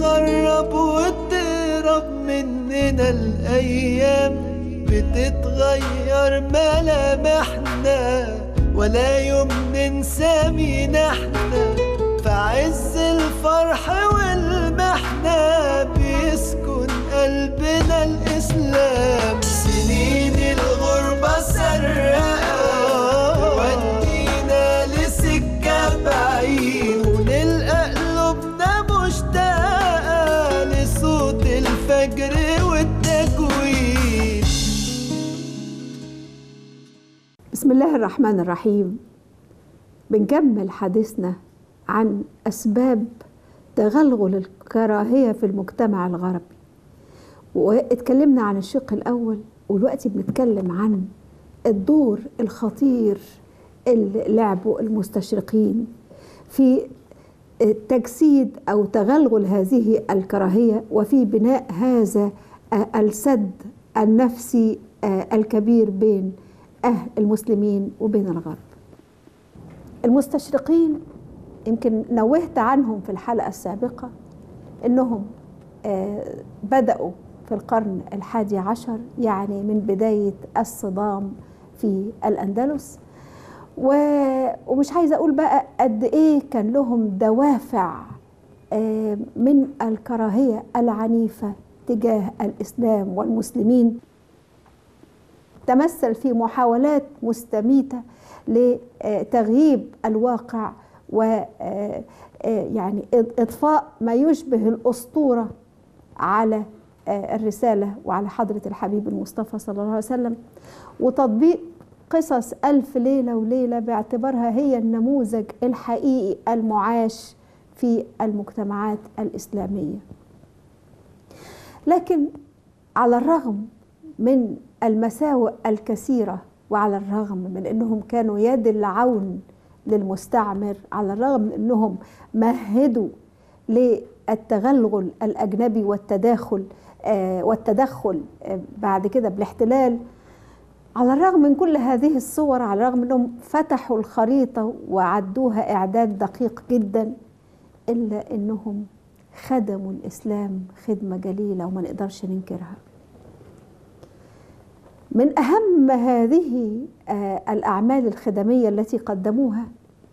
بتقرب وتقرب مننا الأيام بتتغير ملامحنا ولا يوم ننسى مين احنا في عز الفرح والمحنة بيسكن قلبنا الإسلام سنين الغربة سرقة ودينا لسكة بعيد ونلقى قلوبنا مشتاقة لصوت الفجر والتجويد بسم الله الرحمن الرحيم بنكمل حديثنا عن أسباب تغلغل الكراهية في المجتمع الغربي واتكلمنا عن الشق الأول ودلوقتي بنتكلم عن الدور الخطير اللي لعبه المستشرقين في تجسيد أو تغلغل هذه الكراهية وفي بناء هذا السد النفسي الكبير بين أهل المسلمين وبين الغرب المستشرقين يمكن نوهت عنهم في الحلقة السابقة أنهم بدأوا في القرن الحادي عشر يعني من بداية الصدام في الأندلس ومش عايزة أقول بقى قد إيه كان لهم دوافع من الكراهية العنيفة تجاه الإسلام والمسلمين تمثل في محاولات مستميتة لتغييب الواقع و يعني اضفاء ما يشبه الاسطوره على الرساله وعلى حضره الحبيب المصطفى صلى الله عليه وسلم وتطبيق قصص الف ليله وليله باعتبارها هي النموذج الحقيقي المعاش في المجتمعات الاسلاميه لكن على الرغم من المساوئ الكثيره وعلى الرغم من انهم كانوا يد العون للمستعمر على الرغم من انهم مهدوا للتغلغل الاجنبي والتداخل آه والتدخل آه بعد كده بالاحتلال على الرغم من كل هذه الصور على الرغم انهم فتحوا الخريطه وعدوها اعداد دقيق جدا الا انهم خدموا الاسلام خدمه جليله وما نقدرش ننكرها من اهم هذه الاعمال الخدميه التي قدموها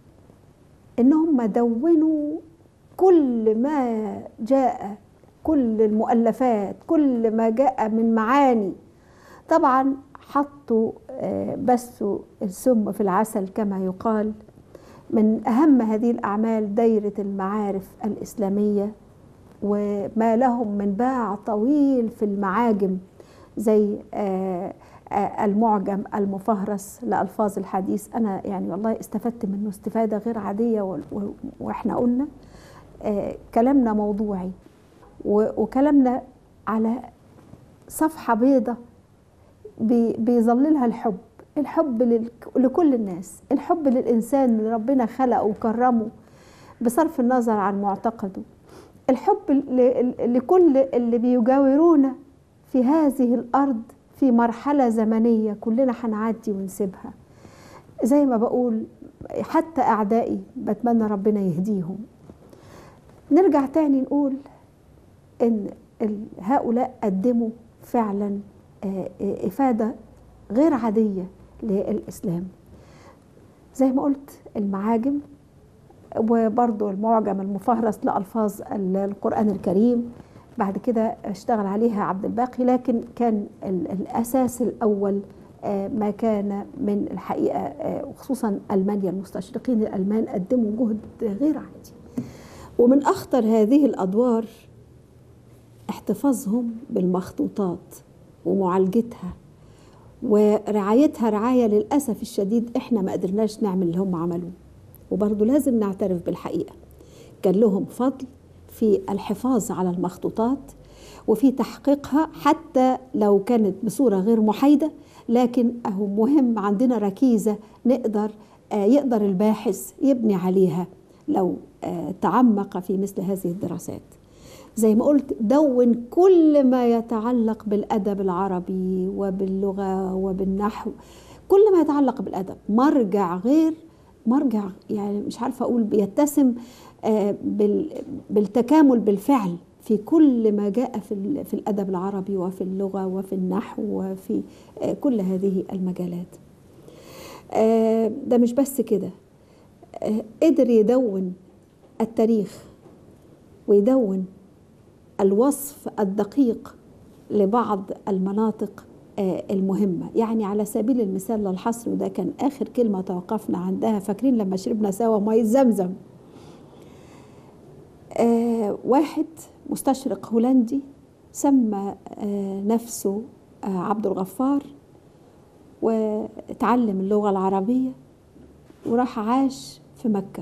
انهم دونوا كل ما جاء كل المؤلفات كل ما جاء من معاني طبعا حطوا بثوا السم في العسل كما يقال من اهم هذه الاعمال دايره المعارف الاسلاميه وما لهم من باع طويل في المعاجم زي المعجم المفهرس لألفاظ الحديث أنا يعني والله استفدت منه استفادة غير عادية وإحنا قلنا كلامنا موضوعي وكلامنا على صفحة بيضة بيظللها الحب الحب لكل الناس الحب للإنسان اللي ربنا خلقه وكرمه بصرف النظر عن معتقده الحب لكل اللي بيجاورونا في هذه الأرض في مرحلة زمنية كلنا هنعدي ونسيبها زي ما بقول حتى أعدائي بتمنى ربنا يهديهم نرجع تاني نقول إن هؤلاء قدموا فعلا إفادة غير عادية للإسلام زي ما قلت المعاجم وبرضو المعجم المفهرس لألفاظ القرآن الكريم بعد كده اشتغل عليها عبد الباقي لكن كان الاساس الاول ما كان من الحقيقه وخصوصا المانيا المستشرقين الالمان قدموا جهد غير عادي ومن اخطر هذه الادوار احتفاظهم بالمخطوطات ومعالجتها ورعايتها رعايه للاسف الشديد احنا ما قدرناش نعمل اللي هم عملوه وبرضه لازم نعترف بالحقيقه كان لهم فضل في الحفاظ على المخطوطات وفي تحقيقها حتى لو كانت بصورة غير محايدة لكن أهو مهم عندنا ركيزة نقدر يقدر الباحث يبني عليها لو تعمق في مثل هذه الدراسات زي ما قلت دون كل ما يتعلق بالأدب العربي وباللغة وبالنحو كل ما يتعلق بالأدب مرجع غير مرجع يعني مش عارفة أقول بيتسم بالتكامل بالفعل في كل ما جاء في ال- في الادب العربي وفي اللغه وفي النحو وفي آه، كل هذه المجالات آه، ده مش بس كده آه، قدر يدون التاريخ ويدون الوصف الدقيق لبعض المناطق آه، المهمة يعني على سبيل المثال للحصر وده كان آخر كلمة توقفنا عندها فاكرين لما شربنا سوا مية زمزم آه، واحد مستشرق هولندي سمى آه، نفسه آه، عبد الغفار وتعلم اللغة العربية وراح عاش في مكة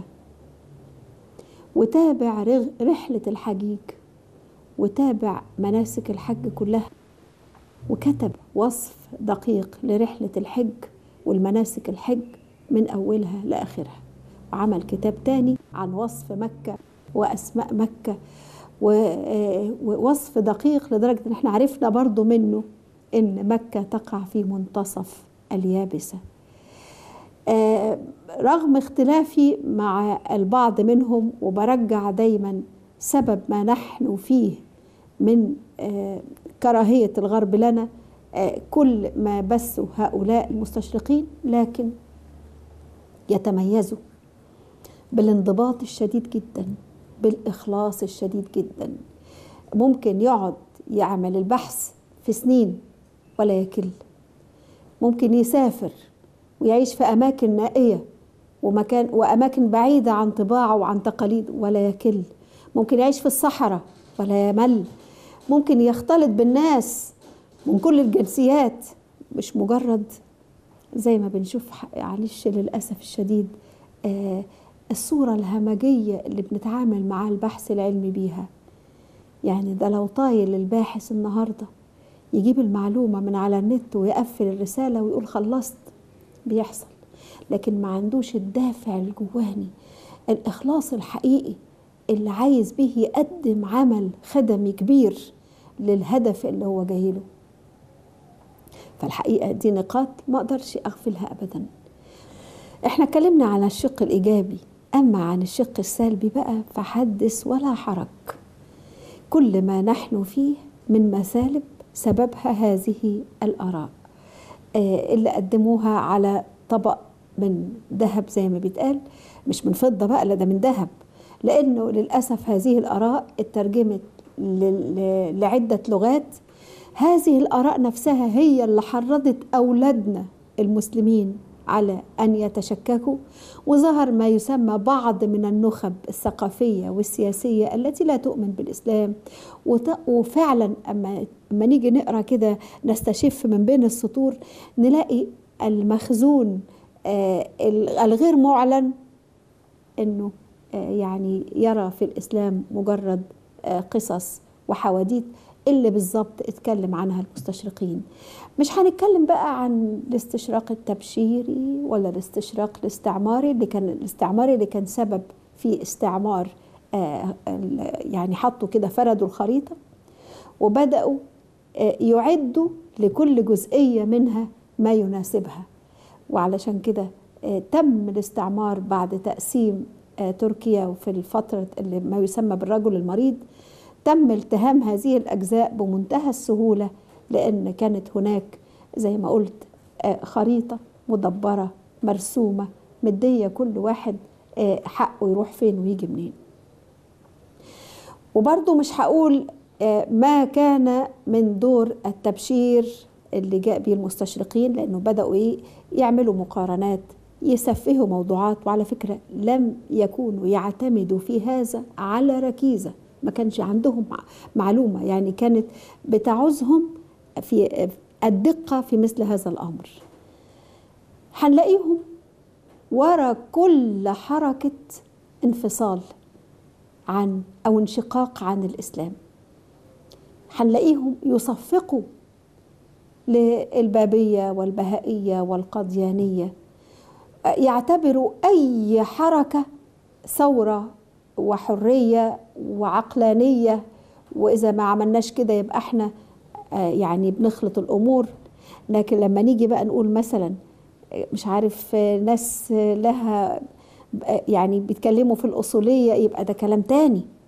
وتابع رغ- رحلة الحجيج وتابع مناسك الحج كلها وكتب وصف دقيق لرحلة الحج والمناسك الحج من أولها لآخرها وعمل كتاب تاني عن وصف مكة وأسماء مكة و- آه، ووصف دقيق لدرجة إن احنا عرفنا برضو منه إن مكة تقع في منتصف اليابسة آه، رغم اختلافي مع البعض منهم وبرجع دايما سبب ما نحن فيه من آه، كراهية الغرب لنا آه، كل ما بثوا هؤلاء المستشرقين لكن يتميزوا بالانضباط الشديد جدا بالإخلاص الشديد جدا ممكن يقعد يعمل البحث في سنين ولا يكل ممكن يسافر ويعيش في أماكن نائية ومكان وأماكن بعيدة عن طباعه وعن تقاليده ولا يكل ممكن يعيش في الصحراء ولا يمل ممكن يختلط بالناس من كل الجنسيات مش مجرد زي ما بنشوف ح- معلش للأسف الشديد آه الصورة الهمجية اللي بنتعامل مع البحث العلمي بيها يعني ده لو طايل الباحث النهاردة يجيب المعلومة من على النت ويقفل الرسالة ويقول خلصت بيحصل لكن ما عندوش الدافع الجواني الإخلاص الحقيقي اللي عايز به يقدم عمل خدمي كبير للهدف اللي هو جاي له فالحقيقة دي نقاط ما أقدرش أغفلها أبدا احنا اتكلمنا على الشق الإيجابي أما عن الشق السلبي بقى فحدث ولا حرج كل ما نحن فيه من مثالب سببها هذه الآراء آه، اللي قدموها على طبق من ذهب زي ما بيتقال مش من فضة بقى لا ده من ذهب لأنه للأسف هذه الآراء اترجمت لل- ل- لعدة لغات هذه الآراء نفسها هي اللي حرضت أولادنا المسلمين على أن يتشككوا وظهر ما يسمى بعض من النخب الثقافية والسياسية التي لا تؤمن بالإسلام وت- وفعلا أما, أما نيجي نقرأ كده نستشف من بين السطور نلاقي المخزون آه، الغير معلن انه آه، يعني يرى في الاسلام مجرد آه، قصص وحواديت اللي بالظبط اتكلم عنها المستشرقين مش هنتكلم بقى عن الاستشراق التبشيري ولا الاستشراق الاستعماري اللي كان الاستعماري اللي كان سبب في استعمار آه، ال- يعني حطوا كده فردوا الخريطة وبدأوا آه، يعدوا لكل جزئية منها ما يناسبها وعلشان كده آه، تم الاستعمار بعد تقسيم آه، تركيا وفي الفترة اللي ما يسمى بالرجل المريض تم التهام هذه الأجزاء بمنتهى السهولة لأن كانت هناك زي ما قلت آه، خريطة مدبرة مرسومة مدية كل واحد آه، حقه يروح فين ويجي منين وبرضه مش هقول آه، ما كان من دور التبشير اللي جاء به المستشرقين لانه بداوا ايه يعملوا مقارنات يسفهوا موضوعات وعلى فكره لم يكونوا يعتمدوا في هذا على ركيزه ما كانش عندهم مع- معلومه يعني كانت بتعوزهم في الدقه في مثل هذا الامر هنلاقيهم ورا كل حركه انفصال عن او انشقاق عن الاسلام هنلاقيهم يصفقوا للبابيه والبهائيه والقديانيه يعتبروا اي حركه ثوره وحريه وعقلانيه واذا ما عملناش كده يبقى احنا آه، يعني بنخلط الامور لكن لما نيجي بقى نقول مثلا آه، مش عارف آه، ناس آه، لها آه، يعني بيتكلموا في الاصوليه يبقى ده كلام تاني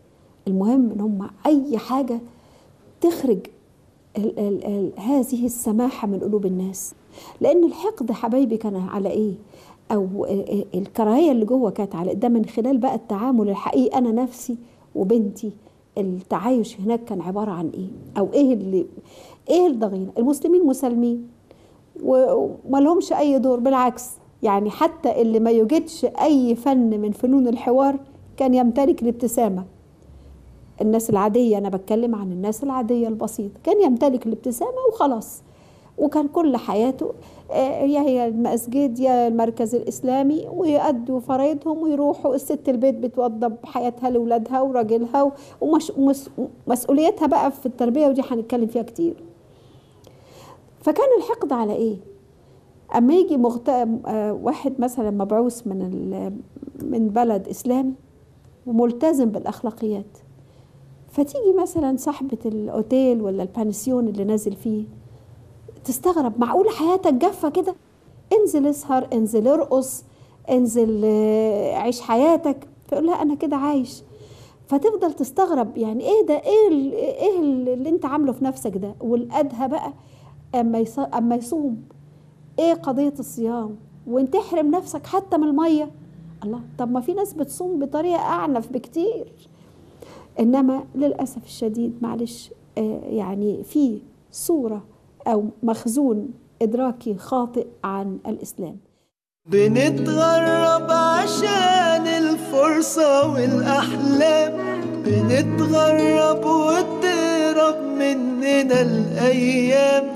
المهم ان هم اي حاجه تخرج ال ال ال هذه السماحه من قلوب الناس لان الحقد حبايبي كان على ايه او الكراهيه اللي جوه كانت على ده من خلال بقى التعامل الحقيقي انا نفسي وبنتي التعايش هناك كان عباره عن ايه او ايه اللي ايه الضغينه المسلمين مسالمين وما لهمش اي دور بالعكس يعني حتى اللي ما يوجدش اي فن من فنون الحوار كان يمتلك الابتسامه الناس العاديه انا بتكلم عن الناس العاديه البسيطه كان يمتلك الابتسامه وخلاص وكان كل حياته يا هي المسجد يا المركز الإسلامي ويأدوا فرائضهم ويروحوا الست البيت بتوضب حياتها لأولادها وراجلها ومسؤوليتها بقى في التربية ودي هنتكلم فيها كتير فكان الحقد على إيه؟ أما يجي مغت... واحد مثلا مبعوث من ال... من بلد إسلامي وملتزم بالأخلاقيات فتيجي مثلا صاحبة الأوتيل ولا البانسيون اللي نازل فيه تستغرب معقول حياتك جافة كده انزل اسهر انزل ارقص انزل عيش حياتك فيقول لها انا كده عايش فتفضل تستغرب يعني ايه ده ايه ال ايه اللي انت عامله في نفسك ده والادهى بقى اما اما يصوم ايه قضيه الصيام وانت تحرم نفسك حتى من الميه الله طب ما في ناس بتصوم بطريقه اعنف بكتير انما للاسف الشديد معلش آه يعني في صوره أو مخزون إدراكي خاطئ عن الإسلام بنتغرب عشان الفرصة والأحلام بنتغرب وتهرب مننا الأيام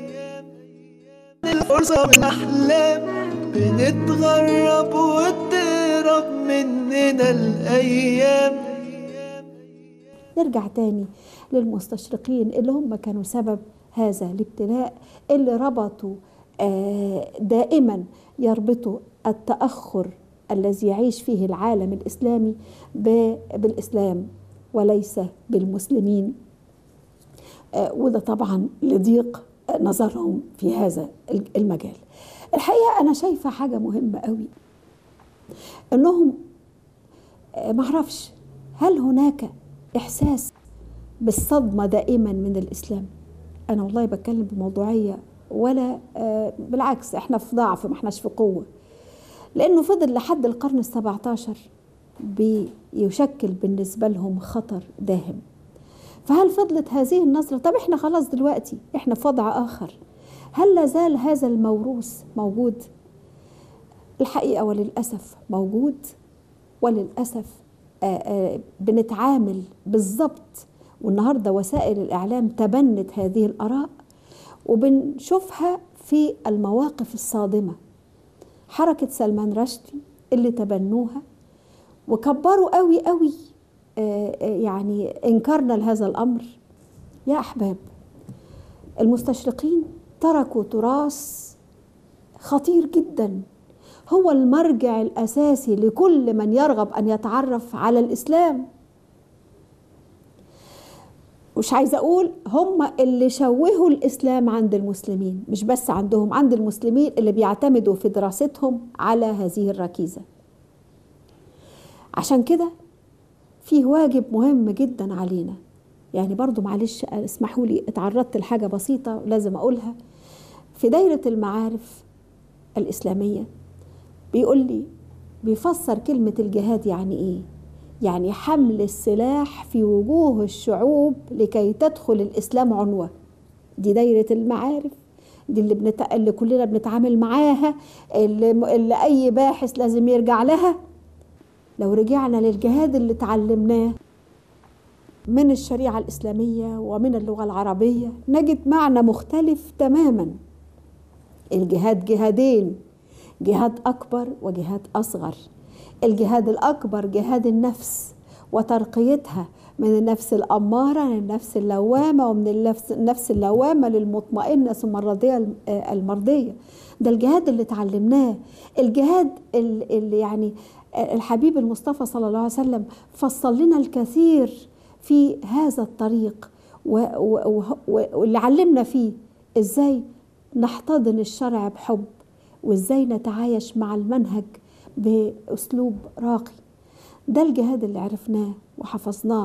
الفرصة والأحلام بنتغرب وتهرب مننا الأيام نرجع تاني للمستشرقين اللي هم كانوا سبب هذا الابتلاء اللي ربطوا دائما يربطوا التأخر الذي يعيش فيه العالم الإسلامي بالإسلام وليس بالمسلمين وده طبعا لضيق نظرهم في هذا المجال الحقيقة أنا شايفة حاجة مهمة قوي أنهم معرفش هل هناك إحساس بالصدمة دائما من الإسلام انا والله بتكلم بموضوعيه ولا آه بالعكس احنا في ضعف ما احناش في قوه لانه فضل لحد القرن السبعة عشر بيشكل بالنسبة لهم خطر داهم فهل فضلت هذه النظرة طب احنا خلاص دلوقتي احنا في وضع آخر هل لازال هذا الموروث موجود الحقيقة وللأسف موجود وللأسف آآ آآ بنتعامل بالضبط والنهارده وسائل الاعلام تبنت هذه الاراء وبنشوفها في المواقف الصادمه حركه سلمان رشدي اللي تبنوها وكبروا قوي قوي يعني انكارنا لهذا الامر يا احباب المستشرقين تركوا تراث خطير جدا هو المرجع الاساسي لكل من يرغب ان يتعرف على الاسلام مش عايزه اقول هم اللي شوهوا الاسلام عند المسلمين مش بس عندهم عند المسلمين اللي بيعتمدوا في دراستهم على هذه الركيزه عشان كده في واجب مهم جدا علينا يعني برضو معلش اسمحوا لي اتعرضت لحاجه بسيطه لازم اقولها في دايره المعارف الاسلاميه بيقول لي بيفسر كلمه الجهاد يعني ايه يعني حمل السلاح في وجوه الشعوب لكي تدخل الاسلام عنوه دي دايره المعارف دي اللي, بنت... اللي كلنا بنتعامل معاها اللي... اللي اي باحث لازم يرجع لها لو رجعنا للجهاد اللي اتعلمناه من الشريعه الاسلاميه ومن اللغه العربيه نجد معنى مختلف تماما الجهاد جهادين جهاد اكبر وجهاد اصغر الجهاد الأكبر جهاد النفس وترقيتها من النفس الأمارة للنفس اللوامة ومن النفس, النفس اللوامة للمطمئنة ثم الرضية المرضية ده الجهاد اللي اتعلمناه الجهاد اللي يعني الحبيب المصطفى صلى الله عليه وسلم فصل لنا الكثير في هذا الطريق واللي علمنا فيه ازاي نحتضن الشرع بحب وازاي نتعايش مع المنهج باسلوب راقي ده الجهاد اللي عرفناه وحفظناه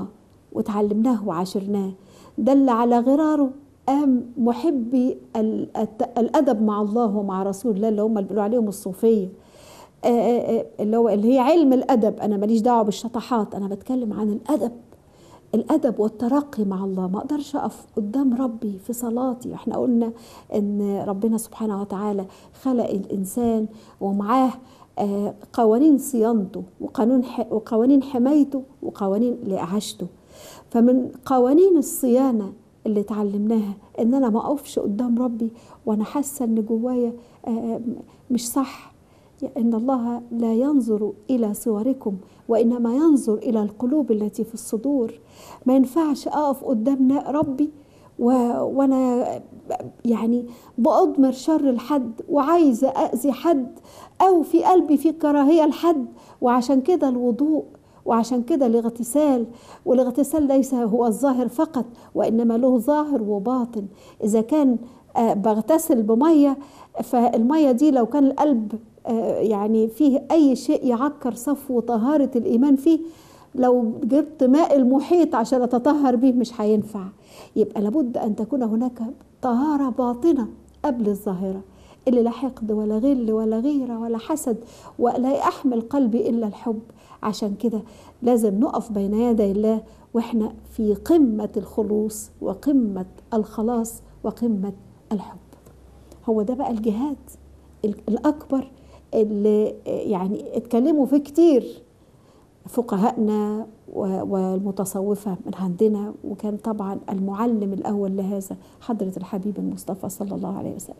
وتعلمناه وعاشرناه دل على غراره قام محبي ال- الت- الادب مع الله ومع رسول الله اللي هم اللي بيقولوا عليهم الصوفيه آه، آه، آه، اللي هو اللي هي علم الادب انا ماليش دعوه بالشطحات انا بتكلم عن الادب الادب والترقي مع الله ما اقدرش اقف قدام ربي في صلاتي احنا قلنا ان ربنا سبحانه وتعالى خلق الانسان ومعاه آه، قوانين صيانته وقانون ح- وقوانين حمايته وقوانين لاعاشته فمن قوانين الصيانه اللي اتعلمناها ان انا ما اقفش قدام ربي وانا حاسه ان جوايا آه، مش صح ان الله لا ينظر الى صوركم وانما ينظر الى القلوب التي في الصدور ما ينفعش اقف قدام ربي و... وانا يعني باضمر شر لحد وعايزه اذي حد او في قلبي في كراهيه لحد وعشان كده الوضوء وعشان كده الاغتسال والاغتسال ليس هو الظاهر فقط وانما له ظاهر وباطن اذا كان آه، بغتسل بميه فالميه دي لو كان القلب آه، يعني فيه اي شيء يعكر صفو طهاره الايمان فيه لو جبت ماء المحيط عشان اتطهر به مش هينفع يبقى لابد ان تكون هناك طهاره باطنه قبل الظاهره اللي لا حقد ولا غل ولا غيره ولا حسد ولا يحمل قلبي الا الحب عشان كده لازم نقف بين يدي الله واحنا في قمه الخلوص وقمه الخلاص وقمه الحب هو ده بقى الجهاد ال- الاكبر اللي يعني اتكلموا فيه كتير فقهاءنا و- والمتصوفة من عندنا وكان طبعا المعلم الأول لهذا حضرة الحبيب المصطفى صلى الله عليه وسلم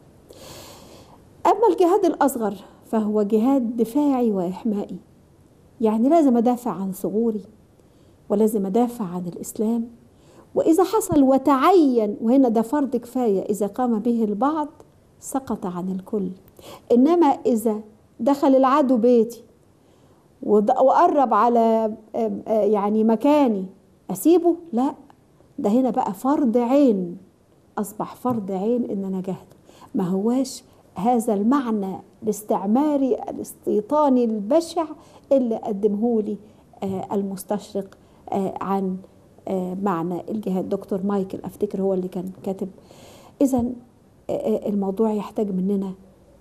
أما الجهاد الأصغر فهو جهاد دفاعي وإحمائي يعني لازم أدافع عن ثغوري ولازم أدافع عن الإسلام وإذا حصل وتعين وهنا ده فرض كفاية إذا قام به البعض سقط عن الكل إنما إذا دخل العدو بيتي وض- وقرب على آم، آه، يعني مكاني أسيبه لا ده هنا بقى فرض عين أصبح فرض عين إن أنا جاهد ما هواش هذا المعنى الاستعماري الاستيطاني البشع اللي قدمه لي آه، المستشرق آه، عن آه، معنى الجهاد دكتور مايكل افتكر هو اللي كان كاتب اذا الموضوع يحتاج مننا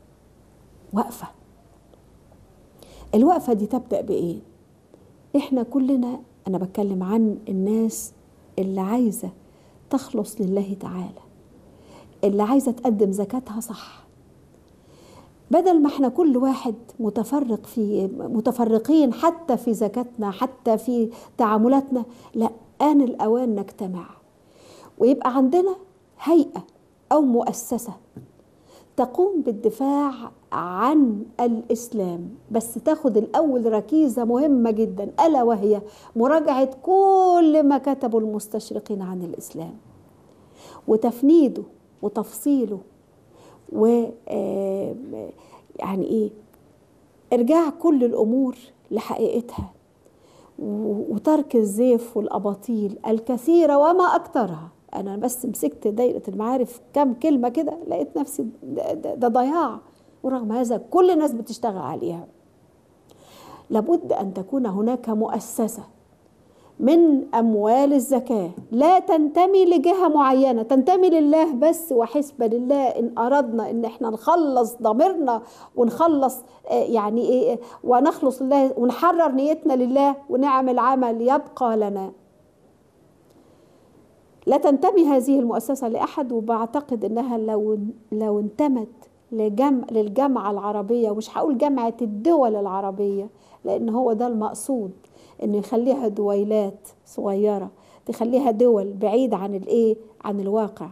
وقفه الوقفه دي تبدا بايه احنا كلنا انا بتكلم عن الناس اللي عايزه تخلص لله تعالى اللي عايزه تقدم زكاتها صح بدل ما احنا كل واحد متفرق في متفرقين حتى في زكاتنا حتى في تعاملاتنا لا آن الأوان نجتمع ويبقى عندنا هيئة أو مؤسسة تقوم بالدفاع عن الإسلام بس تاخد الأول ركيزة مهمة جدا ألا وهي مراجعة كل ما كتبه المستشرقين عن الإسلام وتفنيده وتفصيله و آه، يعني ايه ارجاع كل الامور لحقيقتها و- وترك الزيف والاباطيل الكثيره وما اكثرها انا بس مسكت دايره المعارف كم كلمه كده لقيت نفسي ده, ده, ده ضياع ورغم هذا كل الناس بتشتغل عليها لابد ان تكون هناك مؤسسه من اموال الزكاه لا تنتمي لجهه معينه تنتمي لله بس وحسب لله ان اردنا ان احنا نخلص ضميرنا ونخلص آه، يعني ايه ونخلص لله ونحرر نيتنا لله ونعمل عمل يبقى لنا لا تنتمي هذه المؤسسه لاحد وبعتقد انها لو لو انتمت لجمع للجامعه العربيه ومش هقول جامعه الدول العربيه لان هو ده المقصود انه يخليها دويلات صغيره تخليها دول بعيد عن الايه عن الواقع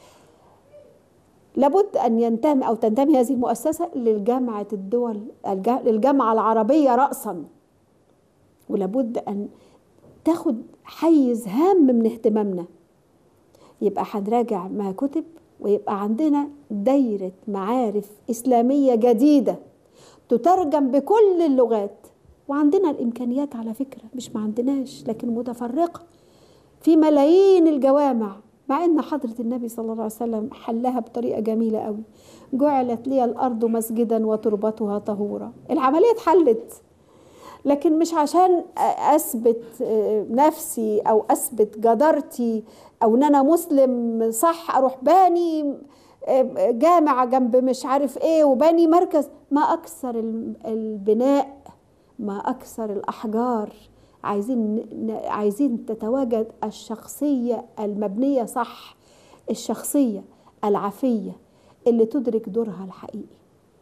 لابد ان ينتمي او تنتمي هذه المؤسسه للجامعه الدول الج- للجامعه العربيه راسا ولابد ان تاخد حيز هام من اهتمامنا يبقى هنراجع ما كتب ويبقى عندنا دايره معارف اسلاميه جديده تترجم بكل اللغات وعندنا الامكانيات على فكره مش ما عندناش لكن متفرقه في ملايين الجوامع مع ان حضره النبي صلى الله عليه وسلم حلها بطريقه جميله قوي جعلت لي الارض مسجدا وتربتها طهورا العمليه اتحلت لكن مش عشان اثبت نفسي او اثبت جدارتي او ان انا مسلم صح اروح باني جامع جنب مش عارف ايه وباني مركز ما اكثر البناء ما اكثر الاحجار عايزين عايزين تتواجد الشخصيه المبنيه صح الشخصيه العفيه اللي تدرك دورها الحقيقي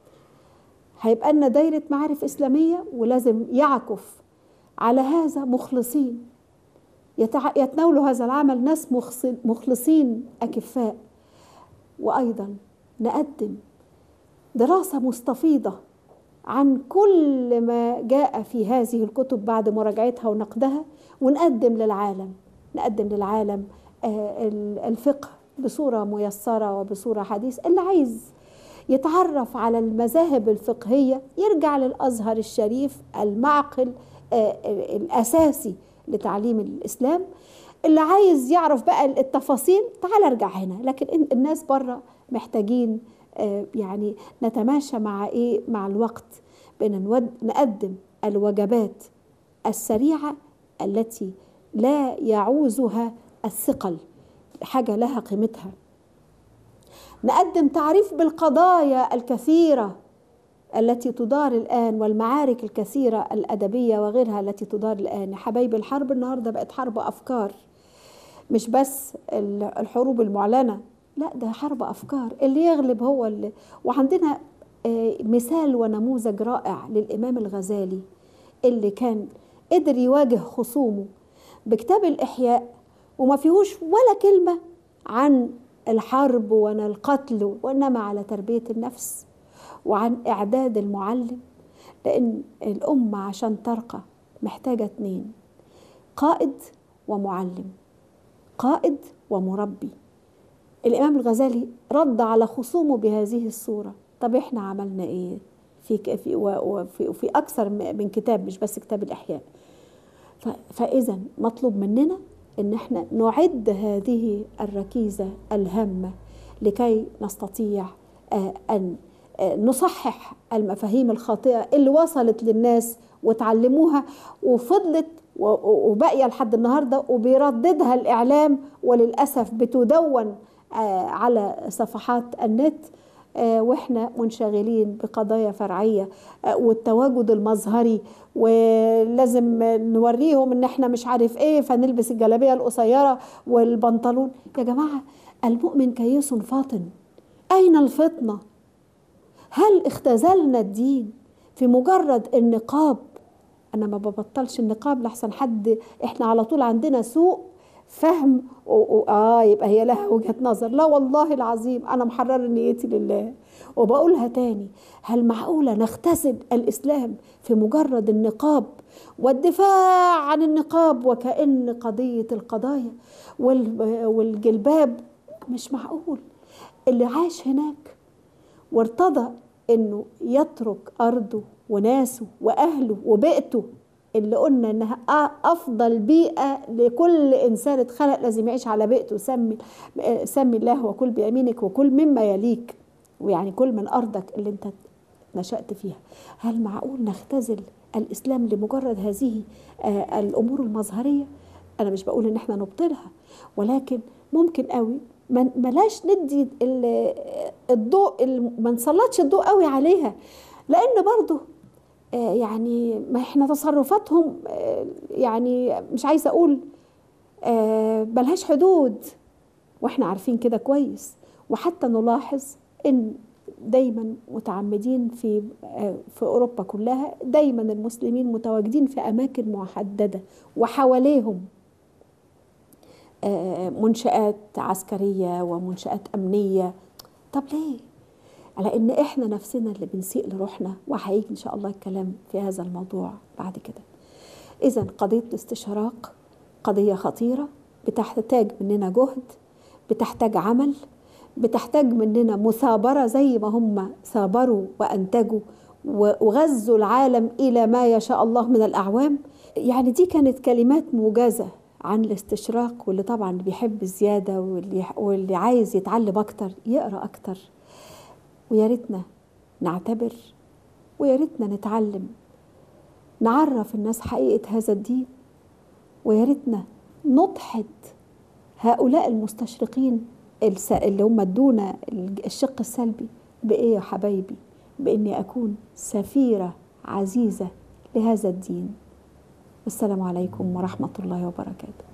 هيبقى لنا دايرة معارف إسلامية ولازم يعكف على هذا مخلصين يتناولوا هذا العمل ناس مخلصين أكفاء وأيضا نقدم دراسة مستفيضة عن كل ما جاء في هذه الكتب بعد مراجعتها ونقدها ونقدم للعالم نقدم للعالم الفقه بصورة ميسرة وبصورة حديثة اللي عايز يتعرف على المذاهب الفقهية يرجع للأزهر الشريف المعقل الأساسي لتعليم الإسلام اللي عايز يعرف بقى التفاصيل تعال ارجع هنا لكن الناس بره محتاجين يعني نتماشى مع ايه مع الوقت بان نقدم الوجبات السريعه التي لا يعوزها الثقل حاجه لها قيمتها نقدم تعريف بالقضايا الكثيره التي تدار الان والمعارك الكثيره الادبيه وغيرها التي تدار الان يا حبايبي الحرب النهارده بقت حرب افكار مش بس الحروب المعلنه لا ده حرب افكار اللي يغلب هو اللي وعندنا مثال ونموذج رائع للامام الغزالي اللي كان قدر يواجه خصومه بكتاب الاحياء وما فيهوش ولا كلمه عن الحرب وعن القتل وانما على تربيه النفس وعن اعداد المعلم لان الامه عشان ترقى محتاجه اتنين قائد ومعلم قائد ومربي الامام الغزالي رد على خصومه بهذه الصوره طب احنا عملنا ايه في في وفي, وفي اكثر من كتاب مش بس كتاب الاحياء فاذا مطلوب مننا ان احنا نعد هذه الركيزه الهامه لكي نستطيع ان نصحح المفاهيم الخاطئه اللي وصلت للناس وتعلموها وفضلت وباقيه لحد النهارده وبيرددها الاعلام وللاسف بتدون على صفحات النت واحنا منشغلين بقضايا فرعيه والتواجد المظهري ولازم نوريهم ان احنا مش عارف ايه فنلبس الجلابيه القصيره والبنطلون يا جماعه المؤمن كيس فاطن اين الفطنه هل اختزلنا الدين في مجرد النقاب انا ما ببطلش النقاب لحسن حد احنا على طول عندنا سوء فهم و... و... اه يبقى هي لها وجهه نظر لا والله العظيم انا محرره نيتي لله وبقولها تاني هل معقوله نختزل الاسلام في مجرد النقاب والدفاع عن النقاب وكأن قضيه القضايا وال... والجلباب مش معقول اللي عاش هناك وارتضى انه يترك ارضه وناسه واهله وبيئته اللي قلنا انها افضل بيئه لكل انسان اتخلق لازم يعيش على بيئته سمي سمي الله وكل بيمينك وكل مما يليك ويعني كل من ارضك اللي انت نشات فيها هل معقول نختزل الاسلام لمجرد هذه الامور المظهريه انا مش بقول ان احنا نبطلها ولكن ممكن قوي ملاش ندي الضوء ما نسلطش الضوء قوي عليها لان برضه يعني ما احنا تصرفاتهم يعني مش عايزه اقول ملهاش حدود واحنا عارفين كده كويس وحتى نلاحظ ان دايما متعمدين في في اوروبا كلها دايما المسلمين متواجدين في اماكن محدده وحواليهم منشآت عسكرية ومنشآت أمنية طب ليه؟ على إن إحنا نفسنا اللي بنسيء لروحنا وهيجي إن شاء الله الكلام في هذا الموضوع بعد كده إذا قضية الاستشراق قضية خطيرة بتحتاج مننا جهد بتحتاج عمل بتحتاج مننا مثابرة زي ما هم ثابروا وأنتجوا وغزوا العالم إلى ما يشاء الله من الأعوام يعني دي كانت كلمات موجزة عن الاستشراق واللي طبعا بيحب الزيادة واللي, واللي عايز يتعلم أكتر يقرأ أكتر ويا ريتنا نعتبر ويا ريتنا نتعلم نعرف الناس حقيقة هذا الدين ويا ريتنا نضحد هؤلاء المستشرقين الس- اللي هم ادونا الشق السلبي بإيه يا حبايبي بإني أكون سفيرة عزيزة لهذا الدين والسلام عليكم ورحمة الله وبركاته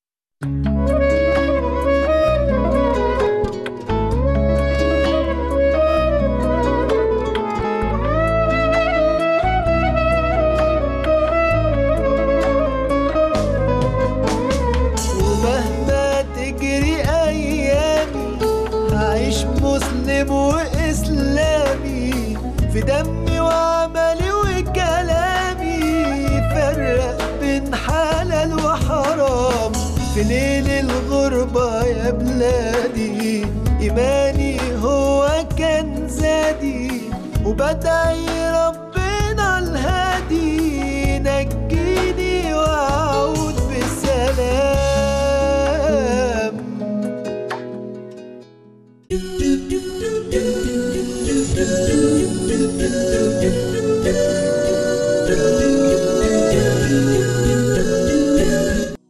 ومهما تجري ايامي هعيش مسلم واسلامي في دمي وعملي وكلامي فرق بين حلال وحرام في ليل الغربة يا بلادي إيماني هو كان زادي وبدعي